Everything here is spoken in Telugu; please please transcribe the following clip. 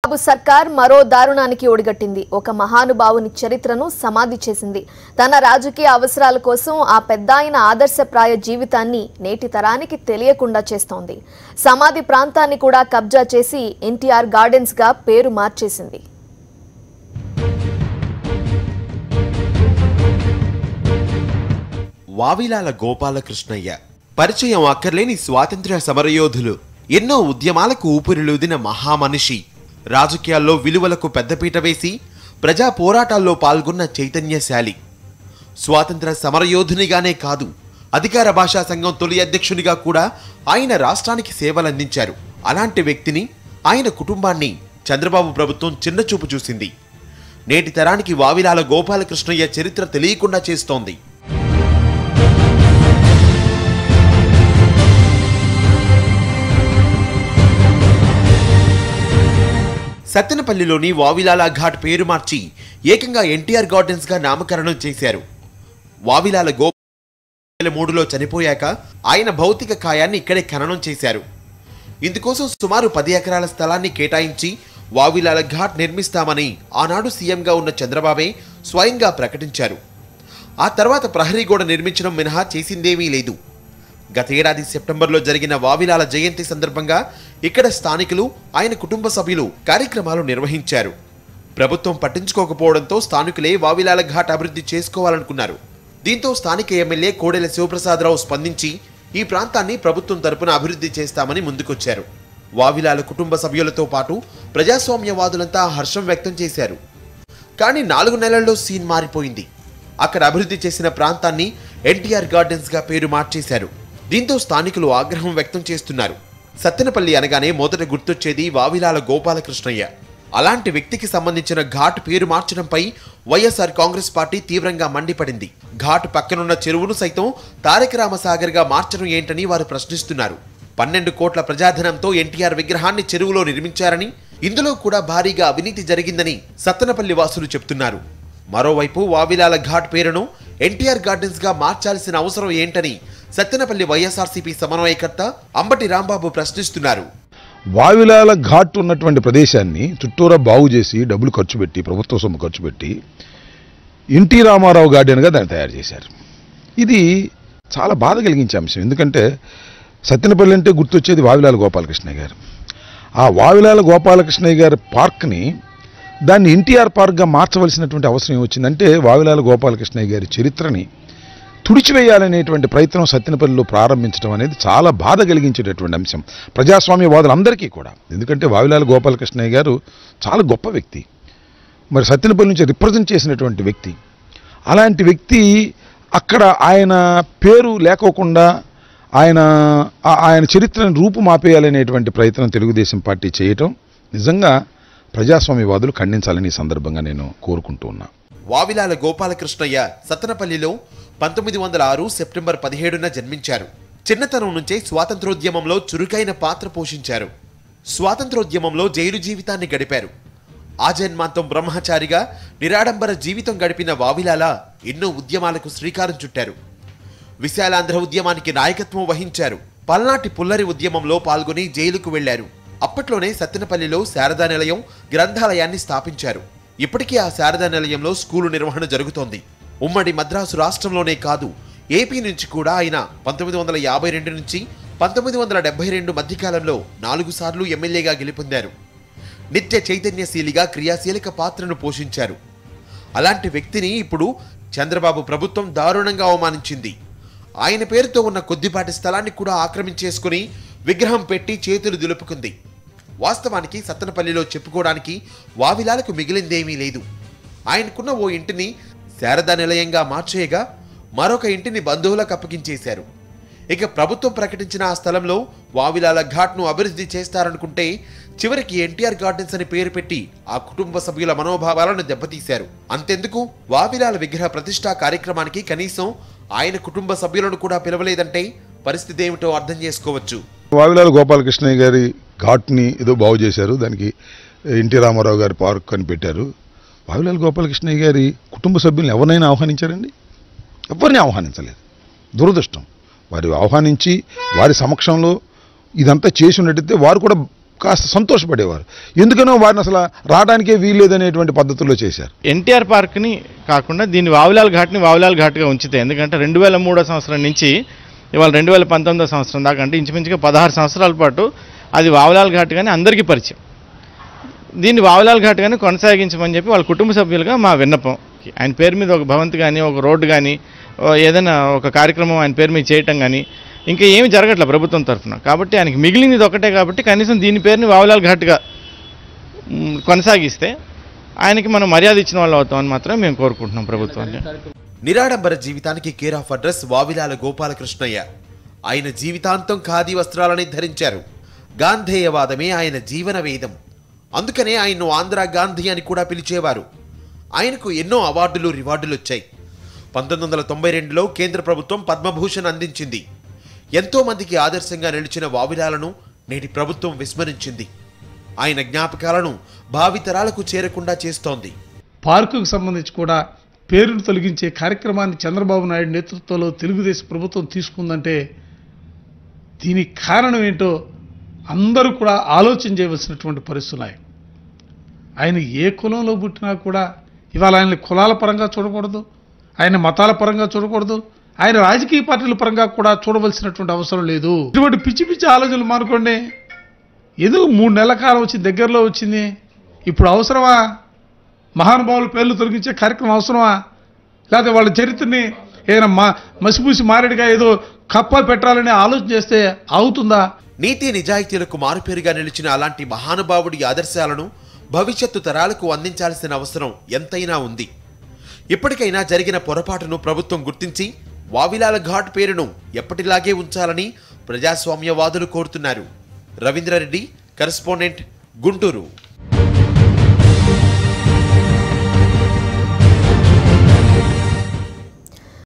బాబు సర్కార్ మరో దారుణానికి ఒడిగట్టింది ఒక మహానుభావుని చరిత్రను సమాధి చేసింది తన రాజకీయ అవసరాల కోసం ఆ పెద్దాయన ఆదర్శప్రాయ జీవితాన్ని నేటి తరానికి తెలియకుండా చేస్తోంది సమాధి ప్రాంతాన్ని కూడా కబ్జా చేసి ఎన్టీఆర్ గార్డెన్స్ గా పేరు మార్చేసింది వావిలాల గోపాలకృష్ణయ్య పరిచయం అక్కర్లేని స్వాతంత్ర్య సమరయోధులు ఎన్నో ఉద్యమాలకు ఊపిరిలూదిన మహామనిషి రాజకీయాల్లో విలువలకు పెద్దపీట వేసి ప్రజా పోరాటాల్లో పాల్గొన్న చైతన్యశాలి స్వాతంత్ర సమరయోధునిగానే కాదు అధికార భాషా సంఘం తొలి అధ్యక్షునిగా కూడా ఆయన రాష్ట్రానికి సేవలందించారు అలాంటి వ్యక్తిని ఆయన కుటుంబాన్ని చంద్రబాబు ప్రభుత్వం చిన్నచూపు చూసింది నేటి తరానికి వావిలాల గోపాలకృష్ణయ్య చరిత్ర తెలియకుండా చేస్తోంది సత్తెనపల్లిలోని వావిలాల ఘాట్ పేరు మార్చి ఏకంగా ఎన్టీఆర్ గార్డెన్స్ గా నామకరణం చేశారు వావిలాల గో వేల మూడులో చనిపోయాక ఆయన భౌతిక కాయాన్ని ఇక్కడే ఖననం చేశారు ఇందుకోసం సుమారు పది ఎకరాల స్థలాన్ని కేటాయించి వావిలాల ఘాట్ నిర్మిస్తామని ఆనాడు సీఎంగా ఉన్న చంద్రబాబే స్వయంగా ప్రకటించారు ఆ తర్వాత ప్రహరీ గోడ నిర్మించడం మినహా చేసిందేమీ లేదు గత ఏడాది సెప్టెంబర్లో జరిగిన వావిలాల జయంతి సందర్భంగా ఇక్కడ స్థానికులు ఆయన కుటుంబ సభ్యులు కార్యక్రమాలు నిర్వహించారు ప్రభుత్వం పట్టించుకోకపోవడంతో స్థానికులే వావిలాల ఘాట్ అభివృద్ధి చేసుకోవాలనుకున్నారు దీంతో స్థానిక ఎమ్మెల్యే కోడెల శివప్రసాదరావు స్పందించి ఈ ప్రాంతాన్ని ప్రభుత్వం తరపున అభివృద్ధి చేస్తామని ముందుకొచ్చారు వావిలాల కుటుంబ సభ్యులతో పాటు ప్రజాస్వామ్యవాదులంతా హర్షం వ్యక్తం చేశారు కానీ నాలుగు నెలల్లో సీన్ మారిపోయింది అక్కడ అభివృద్ధి చేసిన ప్రాంతాన్ని ఎన్టీఆర్ గార్డెన్స్ గా పేరు మార్చేశారు దీంతో స్థానికులు ఆగ్రహం వ్యక్తం చేస్తున్నారు సత్తెనపల్లి అనగానే మొదట గుర్తొచ్చేది వావిలాల గోపాలకృష్ణయ్య అలాంటి వ్యక్తికి సంబంధించిన ఘాట్ పేరు మార్చడంపై వైఎస్ఆర్ కాంగ్రెస్ పార్టీ తీవ్రంగా మండిపడింది ఘాట్ పక్కనున్న చెరువును సైతం తారక రామసాగర్ గా మార్చడం ఏంటని వారు ప్రశ్నిస్తున్నారు పన్నెండు కోట్ల ప్రజాధనంతో ఎన్టీఆర్ విగ్రహాన్ని చెరువులో నిర్మించారని ఇందులో కూడా భారీగా అవినీతి జరిగిందని సత్తెనపల్లి వాసులు చెప్తున్నారు మరోవైపు వావిలాల ఘాట్ పేరును ఎన్టీఆర్ గార్డెన్స్ గా మార్చాల్సిన అవసరం ఏంటని సత్తెనపల్లి వైఎస్ఆర్సీపీ సమన్వయకర్త అంబటి రాంబాబు ప్రశ్నిస్తున్నారు వావిలాల ఘాట్ ఉన్నటువంటి ప్రదేశాన్ని చుట్టూరా బాగు చేసి డబ్బులు ఖర్చు పెట్టి ప్రభుత్వ సొమ్ము ఖర్చు పెట్టి ఎన్టీ రామారావు గార్డెన్గా దాన్ని తయారు చేశారు ఇది చాలా బాధ కలిగించే అంశం ఎందుకంటే సత్యనపల్లి అంటే గుర్తొచ్చేది వావిలాల గోపాలకృష్ణయ్య గారు ఆ వావిలాల గోపాలకృష్ణయ్య గారి పార్క్ని దాన్ని ఎన్టీఆర్ పార్క్గా మార్చవలసినటువంటి అవసరం ఏమొచ్చిందంటే వావిలాల గోపాలకృష్ణయ్య గారి చరిత్రని తుడిచివేయాలనేటువంటి ప్రయత్నం సత్యనపల్లిలో ప్రారంభించడం అనేది చాలా బాధ కలిగించేటటువంటి అంశం ప్రజాస్వామ్యవాదులందరికీ కూడా ఎందుకంటే వావిలాల గోపాలకృష్ణయ్య గారు చాలా గొప్ప వ్యక్తి మరి సత్యనపల్లి నుంచి రిప్రజెంట్ చేసినటువంటి వ్యక్తి అలాంటి వ్యక్తి అక్కడ ఆయన పేరు లేకోకుండా ఆయన ఆ- ఆయన చరిత్రను రూపుమాపేయాలనేటువంటి ప్రయత్నం తెలుగుదేశం పార్టీ చేయటం నిజంగా ప్రజాస్వామ్యవాదులు ఖండించాలని ఈ సందర్భంగా నేను కోరుకుంటూ ఉన్నా వావిలాల గోపాలకృష్ణయ్య సత్తెనపల్లిలో పంతొమ్మిది వందల ఆరు సెప్టెంబర్ పదిహేడున జన్మించారు చిన్నతనం నుంచే స్వాతంత్రోద్యమంలో చురుకైన పాత్ర పోషించారు స్వాతంత్రోద్యమంలో జైలు జీవితాన్ని గడిపారు ఆ జన్మాంతం బ్రహ్మచారిగా నిరాడంబర జీవితం గడిపిన వావిలాల ఎన్నో ఉద్యమాలకు శ్రీకారం చుట్టారు విశాలాంధ్ర ఉద్యమానికి నాయకత్వం వహించారు పల్నాటి పుల్లరి ఉద్యమంలో పాల్గొని జైలుకు వెళ్లారు అప్పట్లోనే సత్తెనపల్లిలో శారదా నిలయం గ్రంథాలయాన్ని స్థాపించారు ఇప్పటికీ ఆ శారదా నిలయంలో స్కూలు నిర్వహణ జరుగుతోంది ఉమ్మడి మద్రాసు రాష్ట్రంలోనే కాదు ఏపీ నుంచి కూడా ఆయన పంతొమ్మిది వందల యాభై రెండు నుంచి పంతొమ్మిది వందల డెబ్బై రెండు మధ్యకాలంలో నాలుగు సార్లు ఎమ్మెల్యేగా గెలుపొందారు నిత్య చైతన్యశీలిగా క్రియాశీలక పాత్రను పోషించారు అలాంటి వ్యక్తిని ఇప్పుడు చంద్రబాబు ప్రభుత్వం దారుణంగా అవమానించింది ఆయన పేరుతో ఉన్న కొద్దిపాటి స్థలాన్ని కూడా ఆక్రమించేసుకుని విగ్రహం పెట్టి చేతులు దులుపుకుంది వాస్తవానికి సత్తనపల్లిలో చెప్పుకోవడానికి వావిలాలకు మిగిలిందేమీ లేదు ఆయనకున్న ఓ ఇంటిని శారదా నిలయంగా మార్చేయగా మరొక ఇంటిని బంధువులకు అప్పగించేశారు ఇక ప్రభుత్వం ప్రకటించిన ఆ స్థలంలో వావిలాల ఘాట్ను అభివృద్ధి చేస్తారనుకుంటే చివరికి ఎన్టీఆర్ గార్డెన్స్ అని పేరు పెట్టి ఆ కుటుంబ సభ్యుల మనోభావాలను దెబ్బతీశారు అంతెందుకు వావిలాల విగ్రహ ప్రతిష్టా కార్యక్రమానికి కనీసం ఆయన కుటుంబ సభ్యులను కూడా పిలవలేదంటే పరిస్థితి ఏమిటో అర్థం చేసుకోవచ్చు వావిలాల గోపాలకృష్ణయ్య గారి ఘాట్ని ఏదో బాగు చేశారు దానికి ఎన్టీ రామారావు గారి పార్క్ అని పెట్టారు వావిలాల గోపాలకృష్ణయ్య గారి కుటుంబ సభ్యులను ఎవరినైనా ఆహ్వానించారండి ఎవరిని ఆహ్వానించలేదు దురదృష్టం వారి ఆహ్వానించి వారి సమక్షంలో ఇదంతా చేసి ఉన్నట్టయితే వారు కూడా కాస్త సంతోషపడేవారు ఎందుకనో వారిని అసలు రావడానికే వీల్లేదనేటువంటి పద్ధతుల్లో చేశారు ఎన్టీఆర్ పార్క్ని కాకుండా దీన్ని వావులాల్ ఘాట్ని వావులాల్ ఘాట్గా ఉంచితే ఎందుకంటే రెండు వేల మూడో సంవత్సరం నుంచి ఇవాళ రెండు వేల పంతొమ్మిదో సంవత్సరం దాకా అంటే ఇంచుమించుగా పదహారు సంవత్సరాల పాటు అది వావులాల్ ఘాట్ కానీ అందరికీ పరిచయం దీన్ని వావులాల్ ఘాట్ కానీ కొనసాగించమని చెప్పి వాళ్ళ కుటుంబ సభ్యులుగా మా విన్నపం ఆయన పేరు మీద ఒక భవంతి కానీ ఒక రోడ్డు కానీ ఓ ఏదైనా ఒక కార్యక్రమం ఆయన పేరు మీద చేయటం కానీ ఇంకా ఏమి జరగట్లే ప్రభుత్వం తరఫున కాబట్టి ఆయనకి మిగిలింది ఇది ఒకటే కాబట్టి కనీసం దీని పేరుని వావులాల్ ఘాట్గా మ్, కొనసాగిస్తే ఆయనకి మనం మర్యాద ఇచ్చిన వాళ్ళు అవుతామని మాత్రం మేము కోరుకుంటున్నాం ప్రభుత్వాన్ని నిరాడంబర జీవితానికి care of address Vavilala Gopalakrishnayya ఆయన జీవితాంతం ఖాదీ వస్త్రాలని ధరించారు గాంధేయవాదమే ఆయన జీవన వేదం అందుకనే ఆయన్ను ఆంధ్ర గాంధీ అని కూడా పిలిచేవారు ఆయనకు ఎన్నో అవార్డులు రివార్డులు వచ్చాయి పంతొమ్మిది వందల తొంభై రెండులో కేంద్ర ప్రభుత్వం పద్మభూషణ్ అందించింది ఎంతో మందికి ఆదర్శంగా నిలిచిన వావిలాలను నేటి ప్రభుత్వం విస్మరించింది ఆయన జ్ఞాపకాలను భావితరాలకు చేరకుండా చేస్తోంది పార్కుకు సంబంధించి కూడా పేరును తొలగించే కార్యక్రమాన్ని చంద్రబాబు నాయుడు నేతృత్వంలో తెలుగుదేశం ప్రభుత్వం తీసుకుందంటే దీనికి కారణం ఏంటో అందరూ కూడా ఆలోచన చేయవలసినటువంటి పరిస్థితులు ఉన్నాయి ఆయన ఏ కులంలో పుట్టినా కూడా ఇవాళ ఆయన కులాల పరంగా చూడకూడదు ఆయన మతాల పరంగా చూడకూడదు ఆయన రాజకీయ పార్టీల పరంగా కూడా చూడవలసినటువంటి అవసరం లేదు ఇటువంటి పిచ్చి పిచ్చి ఆలోచనలు మానుకోండి ఎందుకు మూడు నెలల కాలం వచ్చింది దగ్గరలో వచ్చింది ఇప్పుడు అవసరమా మహానుభావుల పేర్లు తొలగించే కార్యక్రమం అవసరమా లేకపోతే వాళ్ళ చరిత్రని ఏదైనా మా మసిపూసి మారేడుగా ఏదో కప్ప పెట్టాలని ఆలోచన చేస్తే అవుతుందా నీతి నిజాయితీలకు మారుపేరుగా నిలిచిన అలాంటి మహానుభావుడి ఆదర్శాలను భవిష్యత్తు తరాలకు అందించాల్సిన అవసరం ఎంతైనా ఉంది ఇప్పటికైనా జరిగిన పొరపాటును ప్రభుత్వం గుర్తించి వావిలాల ఘాట్ పేరును ఎప్పటిలాగే ఉంచాలని ప్రజాస్వామ్యవాదులు కోరుతున్నారు రవీంద్రారెడ్డి కరెస్పాండెంట్ గుంటూరు